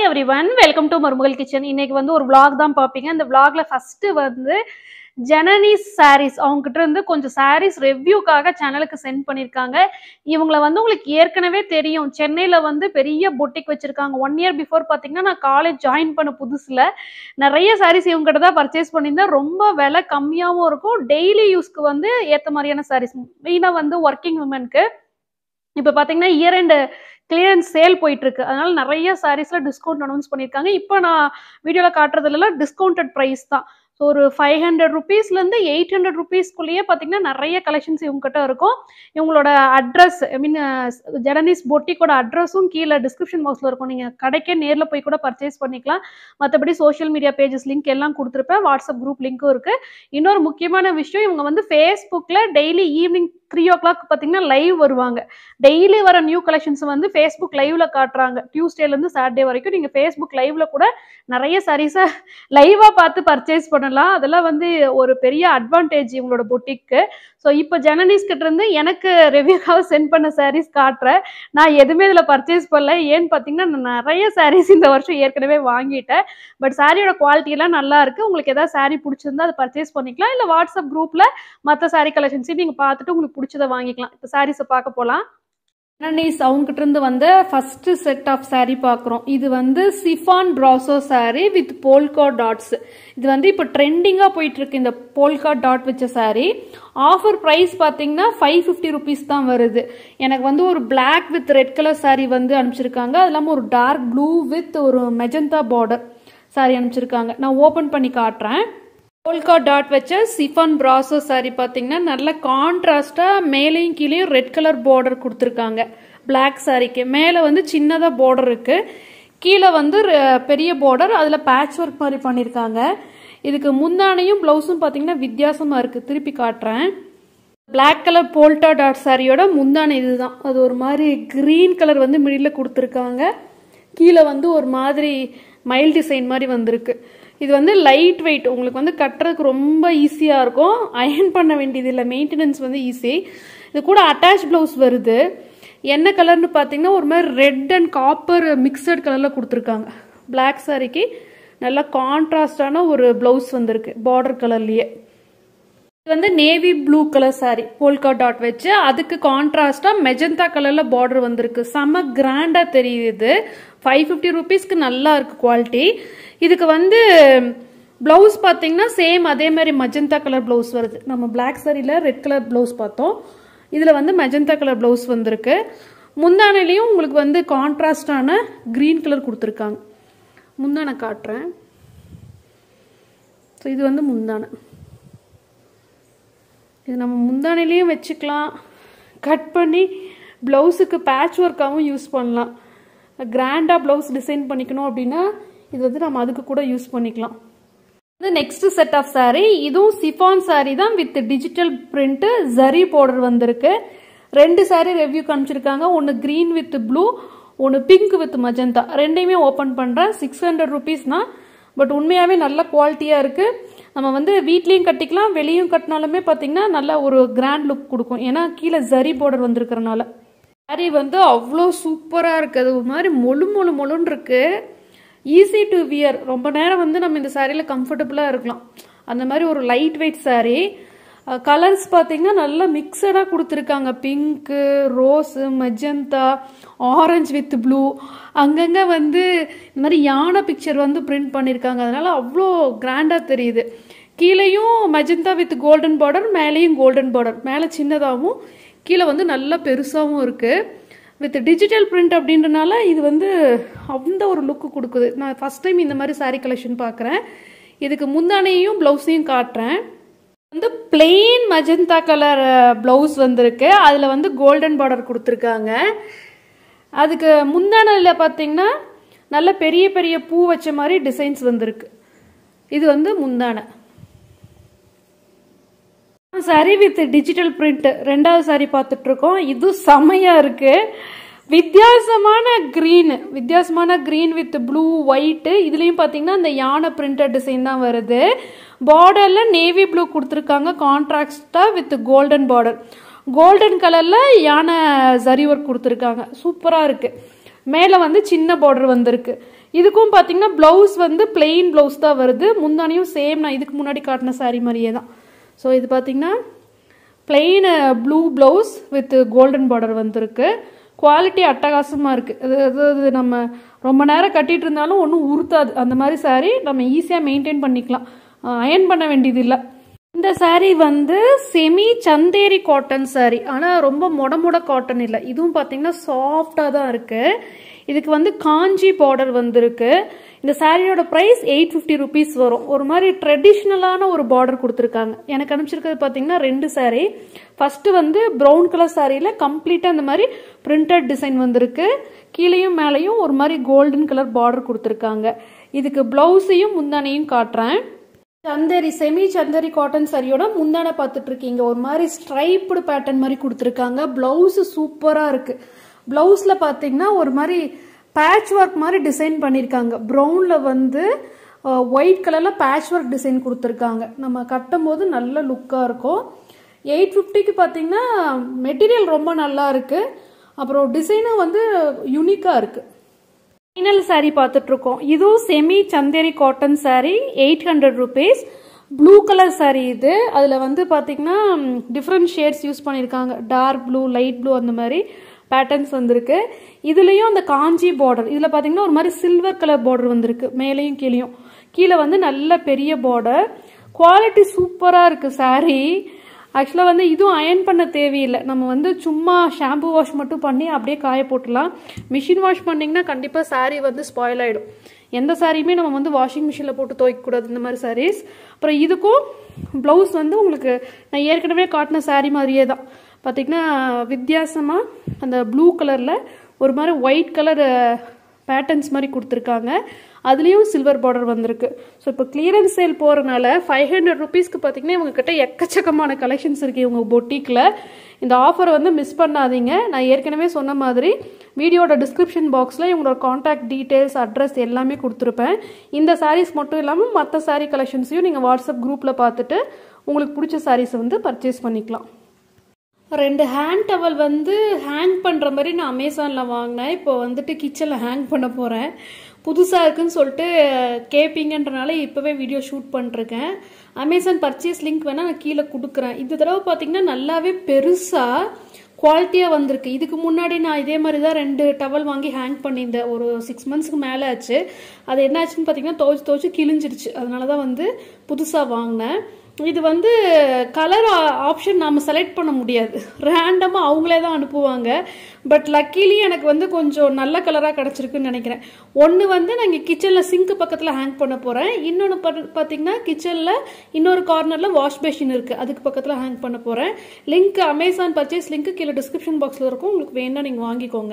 every everyone welcome to Marumagal kitchen இன்னைக்கு வந்து ஒரு vlog தான் பார்ப்பீங்க இந்த vlogல ஃபர்ஸ்ட் வந்து ஜனனி சாரீஸ் அவங்க கிட்ட இருந்து கொஞ்சம் சாரீஸ் ரெவ்யூக்காக சேனலுக்கு சென்ட் பண்ணியிருக்காங்க இவங்கள வந்து உங்களுக்கு ஏற்கனவே தெரியும் சென்னையில் வந்து பெரிய பொட்டிக் வச்சிருக்காங்க ஒன் இயர் பிஃபோர் பார்த்தீங்கன்னா நான் காலேஜ் ஜாயின் பண்ண புதுசில் நிறைய சாரீஸ் இவங்க கிட்ட தான் பர்ச்சேஸ் பண்ணியிருந்தேன் ரொம்ப விலை கம்மியாகவும் இருக்கும் டெய்லி யூஸ்க்கு வந்து ஏற்ற மாதிரியான சாரீஸ் மெயினாக வந்து ஒர்க்கிங் உமனுக்கு இப்போ பார்த்தீங்கன்னா இயர் அண்ட் கிளியரன்ஸ் சேல் போயிட்டு இருக்கு அதனால நிறைய சாரீஸ்ல டிஸ்கவுண்ட் அனௌன்ஸ் பண்ணியிருக்காங்க இப்போ நான் வீடியோவில் காட்டுறதுலாம் டிஸ்கவுண்டட் ப்ரைஸ் தான் ஸோ ஒரு ஃபைவ் ஹண்ட்ரட் ருபீஸ்லேருந்து எயிட் ஹண்ட்ரட் ருபீஸ்க்குள்ளேயே பார்த்தீங்கன்னா நிறைய கலெக்ஷன்ஸ் இவங்ககிட்ட இருக்கும் இவங்களோட அட்ரஸ் ஐ மீன் ஜெடனிஸ் பொட்டிக்கோட அட்ரஸும் கீழே டிஸ்கிரிப்ஷன் பாக்ஸில் இருக்கும் நீங்கள் கடைக்கே நேரில் போய் கூட பர்ச்சேஸ் பண்ணிக்கலாம் மற்றபடி சோஷியல் மீடியா பேஜஸ் லிங்க் எல்லாம் கொடுத்துருப்பேன் வாட்ஸ்அப் குரூப் லிங்க்கும் இருக்குது இன்னொரு முக்கியமான விஷயம் இவங்க வந்து ஃபேஸ்புக்கில் daily evening three o'clock பார்த்தீங்கன்னா லைவ் வருவாங்க டெய்லி வர நியூ கலெக்ஷன்ஸ் வந்து ஃபேஸ்புக் லைவ்ல காட்டுறாங்க டியூஸ்டேலேருந்து சாட்டர்டே வரைக்கும் நீங்கள் ஃபேஸ்புக் லைவ்ல கூட நிறைய சாரீஸை லைவாக பார்த்து பர்ச்சேஸ் பண்ணலாம் அதெல்லாம் வந்து ஒரு பெரிய அட்வான்டேஜ் இவங்களோட பொட்டிக்கு ஸோ இப்போ ஜனனிஸ் கிட்ட இருந்து எனக்கு ரெவ்யூக்காக சென்ட் பண்ண சாரீஸ் காட்டுறேன் நான் எதுவுமே இதில் பர்ச்சேஸ் பண்ணல ஏன்னு பார்த்தீங்கன்னா நான் நிறைய சாரீஸ் இந்த வருஷம் ஏற்கனவே வாங்கிட்டேன் பட் சாரியோட குவாலிட்டி எல்லாம் நல்லா இருக்கு உங்களுக்கு ஏதாவது சாரீ பிடிச்சிருந்தா அதை பர்ச்சேஸ் பண்ணிக்கலாம் இல்லை வாட்ஸ்அப் குரூப்ல மற்ற சாரீ கலெக்ஷன்ஸையும் நீங்கள் பார்த்துட்டு உங்களுக்கு பிடிச்சதை வாங்கிக்கலாம் இப்போ சாரீஸை பார்க்க போகலாம் நன்னீஸ் அவங்ககிட்ட இருந்து வந்து ஃபர்ஸ்ட் செட் ஆஃப் saree பார்க்குறோம் இது வந்து chiffon brasso saree with polka dots இது வந்து இப்போ ட்ரெண்டிங்காக போயிட்டு இருக்கு இந்த போல்கா டாட் வச்ச saree ஆஃபர் ப்ரைஸ் பார்த்தீங்கன்னா ஃபைவ் ஃபிஃப்டி ருபீஸ் தான் வருது எனக்கு வந்து ஒரு Black with red colour saree வந்து அனுப்பிச்சிருக்காங்க அது இல்லாமல் ஒரு டார்க் ப்ளூ வித் ஒரு மெஜந்தா பார்டர் saree அனுப்பிச்சிருக்காங்க நான் ஓப்பன் பண்ணி காட்டுறேன் போல்கா டாட் வச்ச சிஃபான் ப்ராசோ saree பார்த்தீங்கன்னா நல்ல கான்ட்ராஸ்டாக மேலேயும் கீழேயும் ரெட் கலர் பார்டர் கொடுத்துருக்காங்க பிளாக் சாரிக்கு மேலே வந்து சின்னதாக பார்டர் இருக்குது கீழே வந்து ர- பெரிய பார்டர் அதில் பேட்ச் ஒர்க் மாதிரி பண்ணியிருக்காங்க இதுக்கு முந்தானையும் ப்ளவுஸும் பார்த்தீங்கன்னா வித்தியாசமாக இருக்குது திருப்பி காட்டுறேன் Black கலர் போல்டா டாட் சாரியோட முந்தானை இதுதான் அது ஒரு மாதிரி க்ரீன் கலர் வந்து மிடில் கொடுத்துருக்காங்க கீழே வந்து ஒரு மாதிரி மைல் டிசைன் மாதிரி வந்திருக்கு இது வந்து லைட் வெயிட் உங்களுக்கு வந்து கட்டுறதுக்கு ரொம்ப ஈஸியாக இருக்கும் அயர்ன் பண்ண வேண்டியது இல்லை மெயின்டெனன்ஸ் வந்து ஈஸி இது கூட அட்டாச் ப்ளவுஸ் வருது என்ன கலர்னு பார்த்தீங்கன்னா ஒரு மாதிரி ரெட் அண்ட் காப்பர் மிக்சட் கலரில் கொடுத்துருக்காங்க Black சாரிக்கு நல்ல கான்ட்ராஸ்டான ஒரு ப்ளவுஸ் வந்திருக்கு பார்டர் கலர்லேயே இது வந்து navy blue colour saree polka dot வச்சு அதுக்கு கான்ட்ராஸ்டா மெஜந்தா கலர்ல பார்டர் வந்திருக்கு செம்ம கிராண்டா தெரியுது ஃபைவ் ஃபிஃப்டி ருபீஸ்க்கு நல்லா இருக்கு குவாலிட்டி இதுக்கு வந்து பிளவுஸ் பார்த்தீங்கன்னா சேம் அதே மாதிரி மஜந்தா கலர் பிளவுஸ் வருது நம்ம பிளாக் சாரியில் ரெட் கலர் பிளவுஸ் பார்த்தோம் இதில் வந்து மெஜந்தா கலர் பிளவுஸ் வந்திருக்கு முந்தானையிலையும் உங்களுக்கு வந்து கான்ட்ராஸ்டான க்ரீன் கலர் கொடுத்துருக்காங்க முந்தானை காட்டுறேன் ஸோ இது வந்து முந்தானை இது நம்ம முந்தானையிலையும் வச்சுக்கலாம் கட் பண்ணி ப்ளவுஸுக்கு பேட்ச் ஒர்க்காகவும் யூஸ் பண்ணலாம் கிராண்டாக ப்ளவுஸ் டிசைன் பண்ணிக்கணும் அப்படின்னா இது வந்து நம்ம அதுக்கு கூட யூஸ் பண்ணிக்கலாம் இது நெக்ஸ்ட் செட் ஆஃப் saree இதுவும் சிஃபான் saree தான் with digital print zari border வந்திருக்கு ரெண்டு saree ரெவ்யூ காமிச்சிருக்காங்க ஒன்று க்ரீன் வித் ப்ளூ ஒன்று பிங்க் வித் மஜந்தா ரெண்டையுமே ஓப்பன் பண்ணுறேன் சிக்ஸ் ஹண்ட்ரட் ருபீஸ்னா பட் உண்மையாகவே நல்ல குவாலிட்டியாக இருக்குது நம்ம வந்து வீட்லேயும் கட்டிக்கலாம் வெளியும் கட்டினாலுமே பார்த்தீங்கன்னா நல்ல ஒரு கிராண்ட் லுக் கொடுக்கும் ஏன்னா கீழே ஜரி பார்டர் வந்திருக்கிறனால saree வந்து அவ்வளோ சூப்பராக இருக்குது அது ஒரு மாதிரி மொழு மொழு மொழுன்னு இருக்கு ஈஸி டு வியர் ரொம்ப நேரம் வந்து நம்ம இந்த சாரியில் கம்ஃபர்டபுளாக இருக்கலாம் அந்த மாதிரி ஒரு லைட் வெயிட் saree கலர்ஸ் பார்த்தீங்கன்னா நல்லா மிக்சடாக கொடுத்துருக்காங்க pink rose magenta orange with blue அங்கங்கே வந்து இந்த மாதிரி யானை பிக்சர் வந்து பிரிண்ட் பண்ணியிருக்காங்க அதனால அவ்வளோ கிராண்டாக தெரியுது கீழேயும் மெஜந்தா வித் கோல்டன் பார்டர் மேலேயும் கோல்டன் பார்டர் மேலே சின்னதாகவும் கீழே வந்து நல்லா பெருசாகவும் இருக்குது வித் டிஜிட்டல் பிரிண்ட் அப்படின்றனால இது வந்து அந்த ஒரு லுக்கு கொடுக்குது நான் ஃபர்ஸ்ட் டைம் இந்த மாதிரி saree கலெக்ஷன் பார்க்குறேன் இதுக்கு முந்தானையும் ப்ளவுஸையும் காட்டுறேன் வந்து பிளெயின் மஜந்தா கலர் ப்ளவுஸ் வந்திருக்கு அதில் வந்து கோல்டன் பார்டர் கொடுத்துருக்காங்க அதுக்கு முந்தானையில் பார்த்தீங்கன்னா நல்ல பெரிய பெரிய பூ வச்ச மாதிரி டிசைன்ஸ் வந்திருக்கு இது வந்து முந்தானை சரி வித் டிஜிட்டல் பிரிண்ட் ரெண்டாவது சாரி பார்த்துட்டு இருக்கோம் இது செமையா இருக்கு வித்தியாசமான green வித்தியாசமான green வித் ப்ளூ ஒயிட்டு இதுலேயும் பார்த்தீங்கன்னா இந்த யானை பிரிண்டட் டிசைன் தான் வருது பார்டரில் நேவி ப்ளூ கொடுத்துருக்காங்க கான்ட்ராக்டாக வித் கோல்டன் பார்டர் கோல்டன் கலரில் யானை ஜரி ஒர்க் கொடுத்துருக்காங்க சூப்பராக இருக்குது மேலே வந்து சின்ன பார்டர் வந்திருக்கு இதுக்கும் பார்த்தீங்கன்னா ப்ளவுஸ் வந்து பிளெயின் ப்ளவுஸ் தான் வருது முந்தானியும் சேம் நான் இதுக்கு முன்னாடி காட்டின saree மாதிரியே தான் ஸோ இது பார்த்தீங்கன்னா plain blue blouse with golden border வந்திருக்கு குவாலிட்டி அட்டகாசமாக இருக்குது அது அது அது நம்ம ரொம்ப நேரம் கட்டிட்டு இருந்தாலும் ஒன்றும் உறுத்தாது அந்த மாதிரி saree நம்ம ஈஸியாக மெயின்டைன் பண்ணிக்கலாம் அயன் பண்ண வேண்டியது இல்லை இந்த saree வந்து செமி சந்தேரி காட்டன் saree ஆனால் ரொம்ப மொட மொட காட்டன் இல்லை இதுவும் பார்த்தீங்கன்னா சாஃப்டாக தான் இருக்குது இதுக்கு வந்து காஞ்சி பார்டர் வந்திருக்கு இந்த சாரியோட ப்ரைஸ் எயிட் ஃபிஃப்டி ருபீஸ் வரும் ஒரு மாதிரி ட்ரெடிஷ்னலான ஒரு பார்டர் கொடுத்துருக்காங்க எனக்கு அனுப்பிச்சிருக்கிறது பார்த்தீங்கன்னா ரெண்டு saree ஃபஸ்ட்டு வந்து ப்ரௌன் கலர் சாரியில் கம்ப்ளீட்டாக இந்த மாதிரி பிரிண்டட் டிசைன் வந்திருக்கு கீழேயும் மேலேயும் ஒரு மாதிரி கோல்டன் கலர் பார்டர் கொடுத்துருக்காங்க இதுக்கு ப்ளவுஸையும் முந்தானையும் காட்டுறேன் சந்தேரி செமி சந்தேரி காட்டன் சரியோட முந்தானை பார்த்துட்டு இருக்கீங்க ஒரு மாதிரி ஸ்ட்ரைப்டு பேட்டர்ன் மாதிரி கொடுத்துருக்காங்க பிளவுஸ் சூப்பராக இருக்கு பிளவுஸ்ல பார்த்தீங்கன்னா ஒரு மாதிரி பேட்ச் ஒர்க் மாதிரி டிசைன் பண்ணியிருக்காங்க ப்ரௌனில் வந்து ஒயிட் கலரில் பேட்ச் ஒர்க் டிசைன் கொடுத்துருக்காங்க நம்ம கட்டும் போது நல்ல லுக்காக இருக்கும் எயிட் ஃபிஃப்டிக்கு பார்த்தீங்கன்னா மெட்டீரியல் ரொம்ப நல்லா இருக்கு அப்புறம் டிசைனும் வந்து யூனிக்காக இருக்குது ஃபைனல் saree பார்த்துட்டு இருக்கோம் இதுவும் semi Chanderi cotton saree eight hundred rupees blue colour saree இது அதில் வந்து பார்த்தீங்கன்னா டிஃப்ரெண்ட் ஷேட்ஸ் யூஸ் பண்ணியிருக்காங்க டார்க் ப்ளூ லைட் ப்ளூ அந்த மாதிரி பேட்டர்ன்ஸ் வந்திருக்கு இதுலேயும் அந்த காஞ்சி பார்டர் இதில் பார்த்தீங்கன்னா ஒரு மாதிரி சில்வர் கலர் பார்டர் வந்திருக்கு மேலேயும் கீழேயும் கீழே வந்து நல்ல பெரிய பார்டர் குவாலிட்டி சூப்பராக இருக்குது saree ஆக்சுவலாக வந்து இதுவும் அயன் பண்ண தேவையில்லை நம்ம வந்து சும்மா ஷாம்பு வாஷ் மட்டும் பண்ணி அப்படியே காய போட்டுடலாம் மிஷின் வாஷ் பண்ணிங்கன்னா கண்டிப்பாக saree வந்து ஸ்பாயில் ஆகிடும் எந்த சாரியுமே நம்ம வந்து வாஷிங் மிஷினில் போட்டு துவைக்கக்கூடாது இந்த மாதிரி சாரீஸ் அப்புறம் இதுக்கும் ப்ளவுஸ் வந்து உங்களுக்கு நான் ஏற்கனவே காட்டின saree மாதிரியே தான் பார்த்திங்கன்னா வித்தியாசமாக அந்த ப்ளூ கலரில் ஒரு மாதிரி ஒயிட் கலர் பேட்டர்ன்ஸ் மாதிரி கொடுத்துருக்காங்க அதுலேயும் சில்வர் பார்டர் வந்திருக்கு ஸோ இப்போ கிளியரன்ஸ் சேல் போகிறனால ஃபைவ் ஹண்ட்ரட் ருபீஸ்க்கு பார்த்தீங்கன்னா இவங்க கிட்ட எக்கச்சக்கமான கலெக்ஷன்ஸ் இருக்குது இவங்க பொட்டிக்கில் இந்த ஆஃபரை வந்து மிஸ் பண்ணாதீங்க நான் ஏற்கனவே சொன்ன மாதிரி வீடியோட டிஸ்கிரிப்ஷன் பாக்ஸில் இவங்களோட காண்டாக்ட் டீட்டெயில்ஸ் அட்ரஸ் எல்லாமே கொடுத்துருப்பேன் இந்த சாரீஸ் மட்டும் இல்லாமல் மற்ற சாரீ கலெக்ஷன்ஸையும் நீங்கள் வாட்ஸ்அப் குரூப்பில் பார்த்துட்டு உங்களுக்கு பிடிச்ச சாரீஸை வந்து பர்ச்சேஸ் பண்ணிக்கலாம் ரெண்டு ஹேண்ட் டவல் வந்து ஹேங் பண்ணுற மாதிரி நான் அமேசானில் வாங்கினேன் இப்போ வந்துட்டு கிச்சனில் ஹேங் பண்ண போகிறேன் புதுசாக இருக்குன்னு சொல்லிட்டு கேட்பீங்கன்றனால இப்போவே வீடியோ ஷூட் பண்ணிருக்கேன் அமேசான் பர்ச்சேஸ் லிங்க் வேணால் நான் கீழே கொடுக்குறேன் இந்த தடவை பார்த்தீங்கன்னா நல்லாவே பெருசாக குவாலிட்டியாக வந்திருக்கு இதுக்கு முன்னாடி நான் இதே மாதிரி தான் ரெண்டு டவல் வாங்கி ஹேங் பண்ணியிருந்தேன் ஒரு சிக்ஸ் மந்த்ஸ்க்கு மேலே ஆச்சு அது என்ன ஆச்சுன்னு பார்த்தீங்கன்னா துவச்சி துவச்சி கிழிஞ்சிருச்சு அதனால தான் வந்து புதுசாக வாங்கினேன் இது வந்து கலர் ஆப்ஷன் நாம் செலக்ட் பண்ண முடியாது ரேண்டமாக அவங்களே தான் அனுப்புவாங்க பட் லக்கிலி எனக்கு வந்து கொஞ்சம் நல்ல கலராக கிடச்சிருக்குன்னு நினைக்கிறேன் ஒன்று வந்து நான் இங்கே கிச்சனில் சிங்க் பக்கத்தில் ஹேங் பண்ண போகிறேன் இன்னொன்று பார்த்தீங்கன்னா கிச்சனில் இன்னொரு கார்னரில் வாஷ் பேஷின் இருக்குது அதுக்கு பக்கத்தில் ஹேங் பண்ண போகிறேன் லிங்க் அமேசான் பர்ச்சேஸ் லிங்க் கீழே டிஸ்கிரிப்ஷன் பாக்ஸில் இருக்கும் உங்களுக்கு வேணால் நீங்கள் வாங்கிக்கோங்க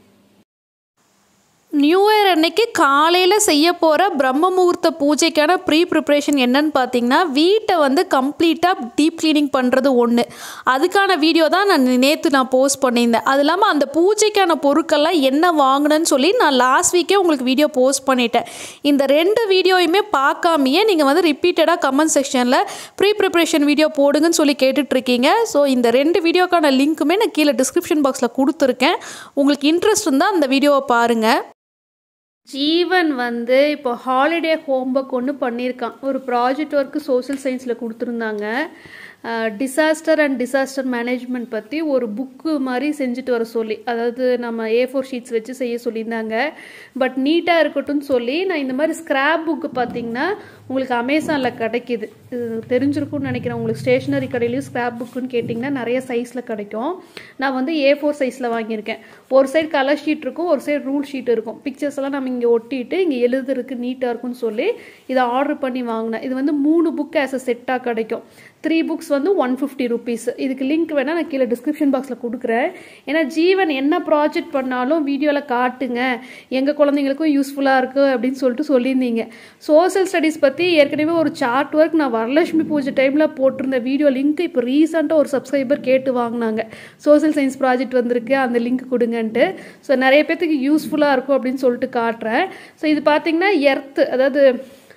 நியூ இயர் அன்னைக்கு காலையில் செய்ய போகிற பிரம்ம முகூர்த்த பூஜைக்கான ப்ரீ ப்ரிப்ரேஷன் என்னன்னு பார்த்தீங்கன்னா வீட்டை வந்து கம்ப்ளீட்டாக டீப் க்ளீனிங் பண்ணுறது ஒன்று அதுக்கான வீடியோ தான் நான் நேற்று நான் போஸ்ட் பண்ணியிருந்தேன் அது இல்லாமல் அந்த பூஜைக்கான பொருட்கள்லாம் என்ன வாங்கினேன்னு சொல்லி நான் லாஸ்ட் வீக்கே உங்களுக்கு வீடியோ போஸ்ட் பண்ணிட்டேன் இந்த ரெண்டு வீடியோயுமே பார்க்காமையே நீங்கள் வந்து ரிப்பீட்டடாக கமெண்ட் செக்ஷனில் ப்ரீ ப்ரிப்ரேஷன் வீடியோ போடுங்கன்னு சொல்லி கேட்டுட்ருக்கீங்க ஸோ இந்த ரெண்டு வீடியோக்கான லிங்க்குமே நான் கீழே டிஸ்கிரிப்ஷன் பாக்ஸில் கொடுத்துருக்கேன் உங்களுக்கு இன்ட்ரெஸ்ட் இருந்தால் அந்த வீடியோவை பாருங்கள் ஜீவன் வந்து இப்போ ஹாலிடே ஹோம்ஒர்க் ஒன்று பண்ணியிருக்கான் ஒரு ப்ராஜெக்ட் ஒர்க்கு சோஷியல் சயின்ஸில் கொடுத்துருந்தாங்க டிசாஸ்டர் அண்ட் டிசாஸ்டர் மேனேஜ்மெண்ட் பற்றி ஒரு புக்கு மாதிரி செஞ்சுட்டு வர சொல்லி அதாவது நம்ம ஏ ஃபோர் ஷீட்ஸ் வச்சு செய்ய சொல்லியிருந்தாங்க பட் நீட்டாக இருக்கட்டும்னு சொல்லி நான் இந்த மாதிரி ஸ்கிராப் புக்கு பார்த்தீங்கன்னா உங்களுக்கு அமேசானில் கிடைக்கிது இது தெரிஞ்சிருக்கும்னு நினைக்கிறேன் உங்களுக்கு ஸ்டேஷ்னரி கடையிலையும் ஸ்கிராப் புக்குன்னு கேட்டிங்கன்னா நிறைய சைஸில் கிடைக்கும் நான் வந்து ஏ ஃபோர் சைஸில் வாங்கியிருக்கேன் ஒரு சைடு கலர் ஷீட் இருக்கும் ஒரு சைடு ரூல் ஷீட் இருக்கும் பிக்சர்ஸ் எல்லாம் நம்ம இங்கே ஒட்டிட்டு இங்கே எழுதுறதுக்கு நீட்டாக இருக்கும்னு சொல்லி இதை ஆர்டர் பண்ணி வாங்கினேன் இது வந்து மூணு புக் ஆஸ் அ செட்டாக கிடைக்கும் த்ரீ புக்ஸ் வந்து ஒன் ஃபிஃப்டி ருபீஸ் இதுக்கு லிங்க் வேணால் நான் கீழே டிஸ்கிரிப்ஷன் பாக்ஸில் கொடுக்குறேன் ஏன்னா ஜீவன் என்ன ப்ராஜெக்ட் பண்ணாலும் வீடியோவில் காட்டுங்க எங்கள் குழந்தைங்களுக்கும் யூஸ்ஃபுல்லாக இருக்குது அப்படின்னு சொல்லிட்டு சொல்லியிருந்தீங்க சோஷியல் ஸ்டடீஸ் பற்றி ஏற்கனவே ஒரு சார்ட் ஒர்க் நான் வரலட்சுமி பூஜை டைமில் போட்டிருந்த வீடியோ லிங்க் இப்போ ரீசெண்டாக ஒரு சப்ஸ்கிரைபர் கேட்டு வாங்கினாங்க சோஷியல் சயின்ஸ் ப்ராஜெக்ட் வந்திருக்கு அந்த லிங்க் கொடுங்கன்ட்டு ஸோ நிறைய பேர்த்துக்கு யூஸ்ஃபுல்லாக இருக்கும் அப்படின்னு சொல்லிட்டு காட்டுறேன் ஸோ இது பார்த்தீங்கன்னா எர்த்து அதாவது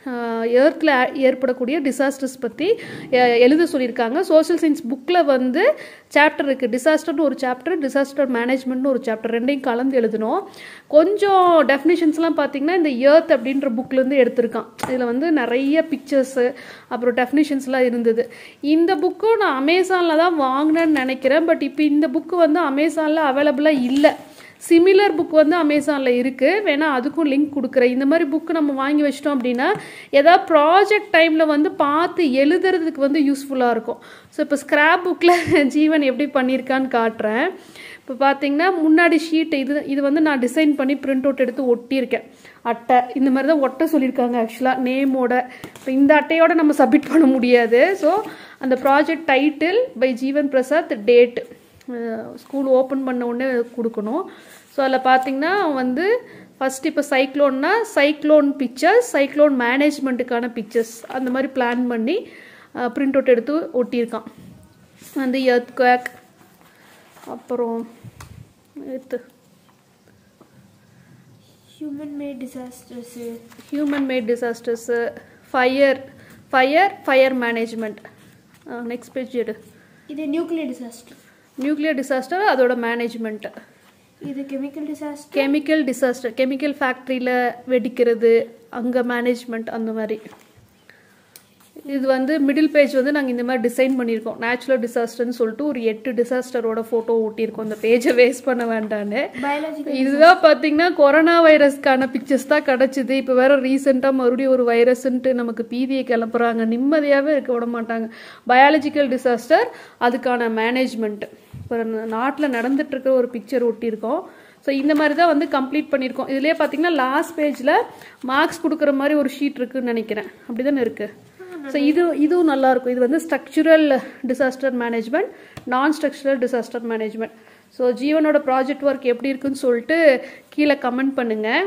எர்த்தில் ஏற்படக்கூடிய டிசாஸ்டர்ஸ் பற்றி எழுத சொல்லியிருக்காங்க சோஷியல் சயின்ஸ் புக்கில் வந்து சாப்டர் இருக்குது டிசாஸ்டர்னு ஒரு சாப்டர் டிசாஸ்டர் மேனேஜ்மெண்ட்னு ஒரு சாப்டர் ரெண்டையும் கலந்து எழுதணும் கொஞ்சம் டெஃபினிஷன்ஸ்லாம் பார்த்தீங்கன்னா இந்த எர்த் அப்படின்ற புக்லேருந்து எடுத்திருக்கான் இதில் வந்து நிறைய பிக்சர்ஸு அப்புறம் டெஃபினிஷன்ஸ்லாம் இருந்தது இந்த புக்கும் நான் அமேசானில் தான் வாங்கினேன்னு நினைக்கிறேன் பட் இப்போ இந்த புக்கு வந்து அமேசானில் அவைலபிளாக இல்லை சிமிலர் புக் வந்து அமேசானில் இருக்குது வேணால் அதுக்கும் லிங்க் கொடுக்குறேன் இந்த மாதிரி புக்கு நம்ம வாங்கி வச்சிட்டோம் அப்படின்னா ஏதாவது ப்ராஜெக்ட் டைமில் வந்து பார்த்து எழுதுறதுக்கு வந்து யூஸ்ஃபுல்லாக இருக்கும் ஸோ இப்போ ஸ்க்ராப் புக்கில் ஜீவன் எப்படி பண்ணியிருக்கான்னு காட்டுறேன் இப்போ பார்த்தீங்கன்னா முன்னாடி ஷீட் இது இது வந்து நான் டிசைன் பண்ணி பிரிண்ட் அவுட் எடுத்து ஒட்டியிருக்கேன் அட்டை இந்த மாதிரி தான் ஒட்ட சொல்லியிருக்காங்க ஆக்சுவலாக நேமோட இப்போ இந்த அட்டையோட நம்ம சப்மிட் பண்ண முடியாது ஸோ அந்த project title by Jeevan Prasad date school open பண்ண உடனே கொடுக்கணும் ஸோ அதில் பார்த்தீங்கன்னா வந்து ஃபஸ்ட் இப்போ சைக்ளோன்னா சைக்ளோன் பிக்சர்ஸ் சைக்ளோன் மேனேஜ்மெண்ட்டுக்கான பிக்சர்ஸ் அந்த மாதிரி பிளான் பண்ணி பிரிண்ட் அவுட் எடுத்து ஒட்டியிருக்கான் வந்து எர்த் குவேக் அப்புறம் எத்து human made disasters human made disasters fire fire fire management next page எடு இது நியூக்ளியர் டிசாஸ்டர் நியூக்ளியர் டிசாஸ்டர் அதோட மேனேஜ்மெண்ட்டு இது chemical disaster chemical disaster chemical ஃபேக்ட்ரியில் வெடிக்கிறது அங்கே மேனேஜ்மெண்ட் அந்த மாதிரி இது வந்து மிடில் பேஜ் வந்து நாங்கள் இந்த மாதிரி டிசைன் பண்ணியிருக்கோம் நேச்சுரல் டிசாஸ்டர்னு சொல்லிட்டு ஒரு எட்டு டிசாஸ்டரோட ஃபோட்டோ ஒட்டியிருக்கோம் அந்த பேஜை வேஸ்ட் பண்ண வேண்டான்னு பயாலஜிக்கல் இதுதான் பார்த்தீங்கன்னா கொரோனா வைரஸ்க்கான பிக்சர்ஸ் தான் கிடச்சிது இப்போ வேற ரீசெண்டாக மறுபடியும் ஒரு வைரஸ்ன்ட்டு நமக்கு பீதியை கிளப்புறாங்க நிம்மதியாகவே இருக்க விட மாட்டாங்க பயாலஜிக்கல் டிசாஸ்டர் அதுக்கான மேனேஜ்மெண்ட் இப்போ நாட்டில் நடந்துட்டு இருக்க ஒரு பிக்சர் ஒட்டியிருக்கோம் ஸோ இந்த மாதிரி தான் வந்து கம்ப்ளீட் பண்ணியிருக்கோம் இதுலேயே பார்த்தீங்கன்னா லாஸ்ட் பேஜில் மார்க்ஸ் கொடுக்குற மாதிரி ஒரு ஷீட் இருக்குன்னு நினைக்கிறேன் அப்படி தானே இருக்குது ஸோ இது இதுவும் நல்லா இருக்கும் இது வந்து ஸ்ட்ரக்சுரல் டிசாஸ்டர் மேனேஜ்மெண்ட் நான் ஸ்ட்ரக்சுரல் டிசாஸ்டர் மேனேஜ்மெண்ட் ஸோ ஜீவனோட ப்ராஜெக்ட் ஒர்க் எப்படி இருக்குன்னு சொல்லிட்டு கீழே கமெண்ட் பண்ணுங்கள்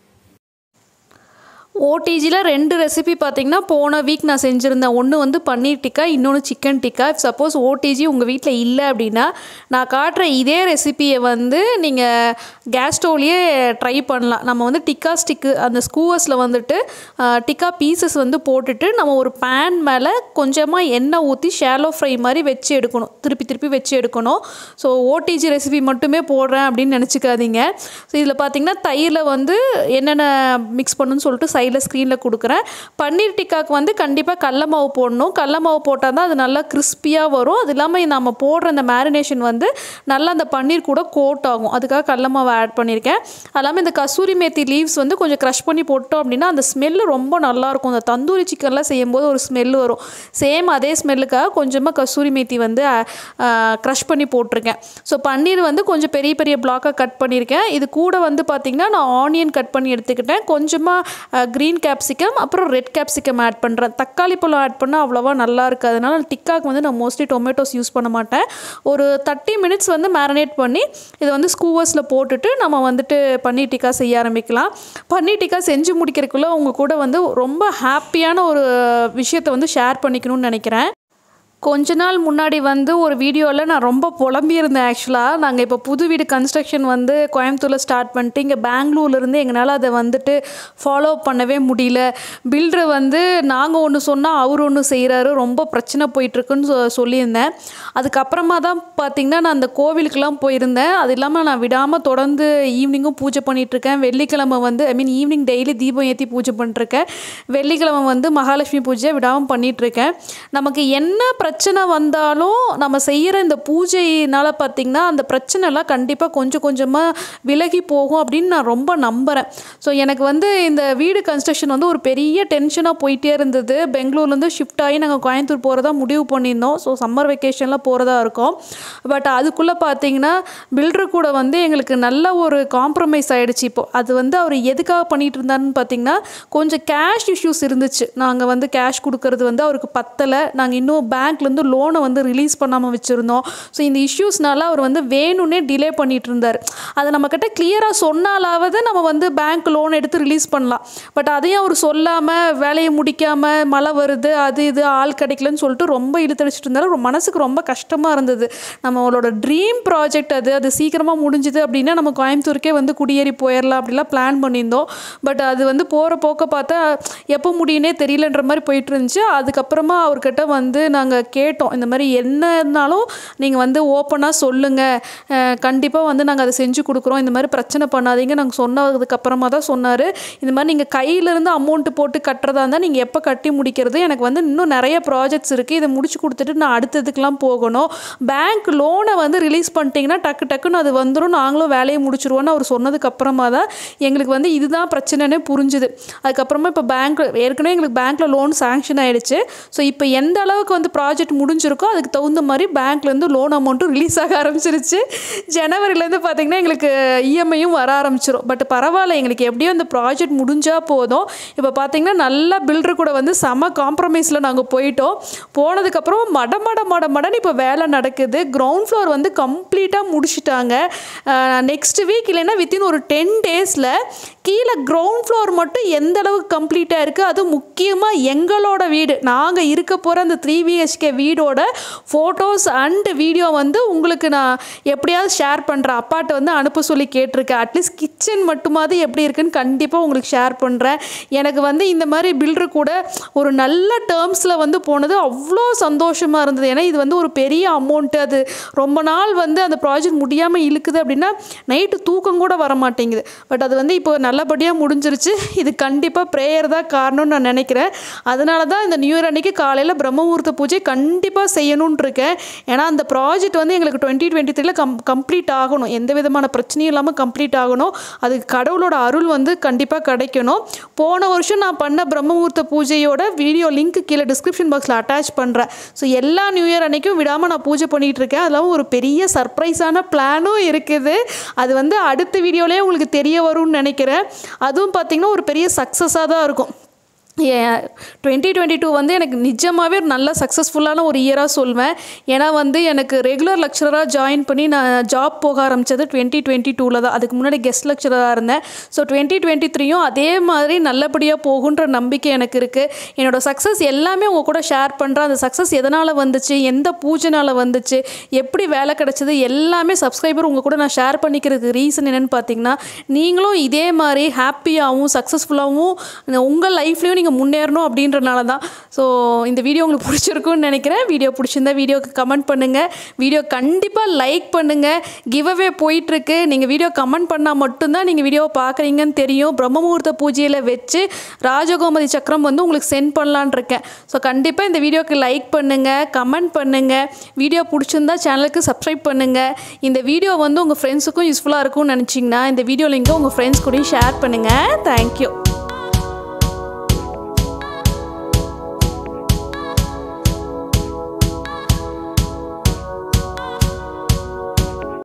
ஓடிஜியில் ரெண்டு ரெசிபி பார்த்தீங்கன்னா போன வீக் நான் செஞ்சுருந்தேன் ஒன்று வந்து பன்னீர் டிக்கா இன்னொன்று சிக்கன் டிக்கா சப்போஸ் ஓடிஜி உங்கள் வீட்டில் இல்லை அப்படின்னா நான் காட்டுற இதே ரெசிபியை வந்து நீங்கள் கேஸ் ஸ்டவ்லேயே ட்ரை பண்ணலாம் நம்ம வந்து டிக்கா ஸ்டிக்கு அந்த ஸ்கூவர்ஸில் வந்துட்டு ஆஹ், டிக்கா பீசஸ் வந்து போட்டுட்டு நம்ம ஒரு பேன் மேலே கொஞ்சமாக எண்ணெய் ஊற்றி ஷேலோ ஃப்ரை மாதிரி வச்சு எடுக்கணும் திருப்பி திருப்பி வச்சு எடுக்கணும் ஸோ ஓடிஜி ரெசிபி மட்டுமே போடுறேன் அப்படின்னு நினச்சிக்காதீங்க ஸோ இதில் பார்த்தீங்கன்னா தயிரில் வந்து என்னென்ன மிக்ஸ் பண்ணணும்னு சொல்லிட்டு சைடில் ஸ்க்ரீனில் கொடுக்குறேன் பன்னீர் டிக்காக்கு வந்து கண்டிப்பாக கடல மாவு போடணும் கடல மாவு போட்டால் தான் அது நல்லா கிறிஸ்பியாக வரும் அது இல்லாமல் நம்ம போடுற அந்த மேரினேஷன் வந்து நல்லா அந்த பன்னீர் கூட கோட் ஆகும் அதுக்காக கடல மாவு ஆட் பண்ணியிருக்கேன் அது இல்லாமல் இந்த கசூரி மேத்தி லீவ்ஸ் வந்து கொஞ்சம் க்ரஷ் பண்ணி போட்டோம் அப்படின்னா அந்த ஸ்மெல்லு ரொம்ப நல்லாயிருக்கும் அந்த தந்தூரி சிக்கன்லாம் செய்யும்போது ஒரு ஸ்மெல் வரும் சேம் அதே ஸ்மெல்லுக்காக கொஞ்சமாக கசூரி மேத்தி வந்து க்ரஷ் பண்ணி போட்டிருக்கேன் ஸோ பன்னீர் வந்து கொஞ்சம் பெரிய பெரிய பிளாக்காக கட் பண்ணியிருக்கேன் இது கூட வந்து பார்த்திங்கன்னா நான் ஆனியன் கட் பண்ணி எடுத்துக்கிட்டேன் கொஞ்சமாக க்ரீன் கேப்சிகம் அப்புறம் ரெட் கேப்சிகம் ஆட் பண்ணுறேன் தக்காளி பழம் ஆட் பண்ணால் அவ்வளோவா நல்லா இருக்காது அதனால டிக்காக்கு வந்து நான் மோஸ்ட்லி டொமேட்டோஸ் யூஸ் பண்ண மாட்டேன் ஒரு தேர்ட்டி மினிட்ஸ் வந்து மேரினேட் பண்ணி இதை வந்து ஸ்கூவர்ஸில் போட்டுட்டு நம்ம வந்துட்டு பன்னீர் டிக்கா செய்ய ஆரம்பிக்கலாம் பன்னீர் டிக்கா செஞ்சு முடிக்கிறதுக்குள்ளே உங்க கூட வந்து ரொம்ப ஹாப்பியான ஒரு விஷயத்தை வந்து ஷேர் பண்ணிக்கணும்னு நினைக்கிறேன் கொஞ்ச நாள் முன்னாடி வந்து ஒரு வீடியோவில் நான் ரொம்ப புலம்பியிருந்தேன் ஆக்சுவலாக நாங்கள் இப்போ புது வீடு கன்ஸ்ட்ரக்ஷன் வந்து கோயம்புத்தூரில் ஸ்டார்ட் பண்ணிட்டு இங்கே பெங்களூர்லேருந்து எங்களால் அதை வந்துட்டு ஃபாலோ பண்ணவே முடியல பில்டர் வந்து நாங்கள் ஒன்று சொன்னால் அவர் ஒன்று செய்கிறாரு ரொம்ப பிரச்சனை போயிட்டுருக்குன்னு சொ சொல்லியிருந்தேன் அதுக்கப்புறமா தான் பார்த்திங்கன்னா நான் அந்த கோவிலுக்கெல்லாம் போயிருந்தேன் அது இல்லாமல் நான் விடாமல் தொடர்ந்து ஈவினிங்கும் பூஜை பண்ணிகிட்ருக்கேன் வெள்ளிக்கிழமை வந்து ஐ மீன் ஈவினிங் டெய்லி தீபம் ஏற்றி பூஜை பண்ணிட்டுருக்கேன் வெள்ளிக்கிழமை வந்து மகாலட்சுமி பூஜை விடாமல் பண்ணிகிட்ருக்கேன் நமக்கு என்ன பிரச்சனை வந்தாலும் நம்ம செய்கிற இந்த பூஜையினால் பார்த்திங்கன்னா அந்த பிரச்சனைலாம் கண்டிப்பாக கொஞ்சம் கொஞ்சமாக விலகி போகும் அப்படின்னு நான் ரொம்ப நம்புகிறேன் ஸோ எனக்கு வந்து இந்த வீடு கன்ஸ்ட்ரக்ஷன் வந்து ஒரு பெரிய டென்ஷனாக போயிட்டே இருந்தது பெங்களூர்லேருந்து ஷிஃப்ட் ஆகி நாங்கள் கோயம்புத்தூர் போகிறதா முடிவு பண்ணியிருந்தோம் ஸோ சம்மர் வெக்கேஷனில் போகிறதா இருக்கோம் பட் அதுக்குள்ளே பார்த்தீங்கன்னா பில்டர் கூட வந்து எங்களுக்கு நல்ல ஒரு காம்ப்ரமைஸ் ஆகிடுச்சு இப்போ அது வந்து அவர் எதுக்காக பண்ணிகிட்டு இருந்தாருன்னு பார்த்தீங்கன்னா கொஞ்சம் கேஷ் இஷ்யூஸ் இருந்துச்சு நாங்கள் வந்து கேஷ் கொடுக்கறது வந்து அவருக்கு பத்தலை நாங்கள் இன்னும் பேங்க் பேங்க்லேருந்து லோனை வந்து ரிலீஸ் பண்ணாமல் வச்சுருந்தோம் ஸோ இந்த இஷ்யூஸ்னால அவர் வந்து வேணும்னே டிலே பண்ணிட்டு இருந்தார் அதை நம்மக்கிட்ட கிளியராக சொன்னாலாவது நம்ம வந்து பேங்க் லோன் எடுத்து ரிலீஸ் பண்ணலாம் பட் அதையும் அவர் சொல்லாமல் வேலையை முடிக்காமல் மழை வருது அது இது ஆள் கிடைக்கலன்னு சொல்லிட்டு ரொம்ப இழுத்தடிச்சிட்டு இருந்தாரு ரொம்ப மனசுக்கு ரொம்ப கஷ்டமாக இருந்தது நம்மளோட ட்ரீம் ப்ராஜெக்ட் அது அது சீக்கிரமாக முடிஞ்சுது அப்படின்னா நம்ம கோயம்புத்தூருக்கே வந்து குடியேறி போயிடலாம் அப்படிலாம் பிளான் பண்ணியிருந்தோம் பட் அது வந்து போகிற போக்க பார்த்தா எப்போ முடியுனே தெரியலன்ற மாதிரி போயிட்டு இருந்துச்சு அதுக்கப்புறமா அவர்கிட்ட வந்து நாங்கள் கேட்டோம் இந்த மாதிரி என்னன்னாலும் நீங்கள் வந்து ஓப்பனாக சொல்லுங்கள் கண்டிப்பாக வந்து நாங்கள் அதை செஞ்சு கொடுக்குறோம் இந்த மாதிரி பிரச்சனை பண்ணாதீங்க நாங்கள் சொன்னதுக்கப்புறமா தான் சொன்னார் இந்த மாதிரி நீங்கள் கையிலேருந்து அமௌண்ட்டு போட்டு கட்டுறதா இருந்தால் நீங்கள் எப்போ கட்டி முடிக்கிறது எனக்கு வந்து இன்னும் நிறைய ப்ராஜெக்ட்ஸ் இருக்குது இதை முடிச்சு கொடுத்துட்டு நான் அடுத்ததுக்கெலாம் போகணும் பேங்க் லோனை வந்து ரிலீஸ் பண்ணிட்டீங்கன்னா டக்கு டக்குன்னு அது வந்துடும் நாங்களும் வேலையை முடிச்சிருவோன்னு அவர் சொன்னதுக்கு அப்புறமா தான் எங்களுக்கு வந்து இதுதான் பிரச்சனைனே புரிஞ்சுது அதுக்கப்புறமா இப்போ பேங்க் ஏற்கனவே எங்களுக்கு பேங்க்கில் லோன் சாங்ஷன் ஆயிடுச்சு ஸோ இப்போ எந்த அளவுக்கு வந்து ப்ராஜெக்ட் முடிஞ்சிருக்கோ அதுக்கு தகுந்த மாதிரி பேங்க்லேருந்து லோன் அமௌண்ட்டும் ரிலீஸ் ஆக ஆரம்பிச்சிருச்சு ஜனவரிலேருந்து பார்த்தீங்கன்னா எங்களுக்கு இஎம்ஐயும் வர ஆரம்பிச்சிரும் பட் பரவாயில்ல எங்களுக்கு எப்படியோ இந்த ப்ராஜெக்ட் முடிஞ்சால் போதும் இப்போ பார்த்தீங்கன்னா நல்ல பில்டர் கூட வந்து செம காம்ப்ரமைஸில் நாங்கள் போயிட்டோம் போனதுக்கப்புறம் மட மட மட மடன்னு இப்போ வேலை நடக்குது கிரவுண்ட் ஃப்ளோர் வந்து கம்ப்ளீட்டாக முடிச்சிட்டாங்க நெக்ஸ்ட் வீக் இல்லைன்னா வித்தின் ஒரு டென் டேஸில் கீழே கிரவுண்ட் ஃப்ளோர் மட்டும் எந்த அளவுக்கு கம்ப்ளீட்டாக இருக்குது அது முக்கியமாக எங்களோட வீடு நாங்கள் இருக்க போகிற அந்த த்ரீ பிஹெச்கே வீடோட ஃபோட்டோஸ் அண்ட் வீடியோ வந்து உங்களுக்கு நான் எப்படியாவது ஷேர் பண்ணுறேன் அப்பாட்ட வந்து அனுப்ப சொல்லி கேட்டிருக்கேன் அட்லீஸ்ட் கிச்சன் மட்டுமாவது எப்படி இருக்குன்னு கண்டிப்பாக உங்களுக்கு ஷேர் பண்ணுறேன் எனக்கு வந்து இந்த மாதிரி பில்டர் கூட ஒரு நல்ல டேர்ம்ஸில் வந்து போனது அவ்வளோ சந்தோஷமாக இருந்தது ஏன்னா இது வந்து ஒரு பெரிய அமௌண்ட்டு அது ரொம்ப நாள் வந்து அந்த ப்ராஜெக்ட் முடியாமல் இழுக்குது அப்படின்னா நைட்டு தூக்கம் கூட வர மாட்டேங்குது பட் அது வந்து இப்போ நல்லபடியாக முடிஞ்சிருச்சு இது கண்டிப்பாக ப்ரேயர் தான் காரணம்னு நான் நினைக்கிறேன் அதனால தான் இந்த நியூ இயர் அன்னைக்கு காலையில் பிரம்மமுகூர்த்த பூஜை கண்டிப்பாக செய்யணும்னு இருக்கேன் ஏன்னா அந்த ப்ராஜெக்ட் வந்து எங்களுக்கு டுவெண்ட்டி டுவெண்ட்டி த்ரீல கம் கம்ப்ளீட் ஆகணும் எந்த விதமான பிரச்சனையும் இல்லாமல் கம்ப்ளீட் ஆகணும் அதுக்கு கடவுளோட அருள் வந்து கண்டிப்பாக கிடைக்கணும் போன வருஷம் நான் பண்ண பிரம்மமுகூர்த்த பூஜையோட வீடியோ லிங்க் கீழே டிஸ்கிரிப்ஷன் பாக்ஸில் அட்டாச் பண்ணுறேன் ஸோ எல்லா நியூ இயர் அன்னைக்கும் விடாமல் நான் பூஜை பண்ணிகிட்டு இருக்கேன் அது இல்லாமல் ஒரு பெரிய சர்ப்ரைஸான பிளானும் இருக்குது அது வந்து அடுத்த வீடியோலேயே உங்களுக்கு தெரிய வரும்னு நினைக்கிறேன் அதுவும் பார்த்திங்கன்னா ஒரு பெரிய சக்ஸஸாக தான் இருக்கும் டுவெண்ட்டி டுவெண்ட்டி டூ வந்து எனக்கு நிஜமாகவே ஒரு நல்ல சக்ஸஸ்ஃபுல்லான ஒரு இயராக சொல்வேன் ஏன்னா வந்து எனக்கு ரெகுலர் லெக்சராக ஜாயின் பண்ணி நான் ஜாப் போக ஆரம்பித்தது டுவெண்ட்டி டுவெண்ட்டி டூவில் தான் அதுக்கு முன்னாடி கெஸ்ட் லெக்சராக இருந்தேன் ஸோ டுவெண்ட்டி டுவெண்ட்டி த்ரீயும் அதே மாதிரி நல்லபடியாக போகுன்ற நம்பிக்கை எனக்கு இருக்குது என்னோடய சக்ஸஸ் எல்லாமே உங்கள் கூட ஷேர் பண்ணுறேன் அந்த சக்ஸஸ் எதனால் வந்துச்சு எந்த பூஜைனால் வந்துச்சு எப்படி வேலை கிடச்சிது எல்லாமே சப்ஸ்கிரைபர் உங்கள் கூட நான் ஷேர் பண்ணிக்கிறதுக்கு ரீசன் என்னென்னு பார்த்தீங்கன்னா நீங்களும் இதே மாதிரி ஹாப்பியாகவும் சக்ஸஸ்ஃபுல்லாகவும் உங்கள் லைஃப்லேயும் நீங்கள் முன்னேறணும் அப்படின்றனால தான் ஸோ இந்த வீடியோ உங்களுக்கு பிடிச்சிருக்கும்னு நினைக்கிறேன் வீடியோ பிடிச்சிருந்தா வீடியோக்கு கமெண்ட் பண்ணுங்கள் வீடியோ கண்டிப்பாக லைக் பண்ணுங்கள் கிவ் அவே போயிட்டுருக்கு நீங்கள் வீடியோ கமெண்ட் பண்ணால் மட்டும்தான் நீங்கள் வீடியோவை பார்க்குறீங்கன்னு தெரியும் பிரம்ம முகூர்த்த பூஜையில் வச்சு ராஜகோமதி சக்கரம் வந்து உங்களுக்கு சென்ட் பண்ணலான் இருக்கேன் ஸோ கண்டிப்பாக இந்த வீடியோக்கு லைக் பண்ணுங்கள் கமெண்ட் பண்ணுங்கள் வீடியோ பிடிச்சிருந்தா சேனலுக்கு சப்ஸ்கிரைப் பண்ணுங்கள் இந்த வீடியோ வந்து உங்கள் ஃப்ரெண்ட்ஸுக்கும் யூஸ்ஃபுல்லாக இருக்கும்னு நினச்சிங்கன்னா இந்த வீடியோ லிங்கை உங்கள் ஃப்ரெண்ட்ஸ் கூடயும் ஷேர் பண்ணுங்கள் தேங்க்யூ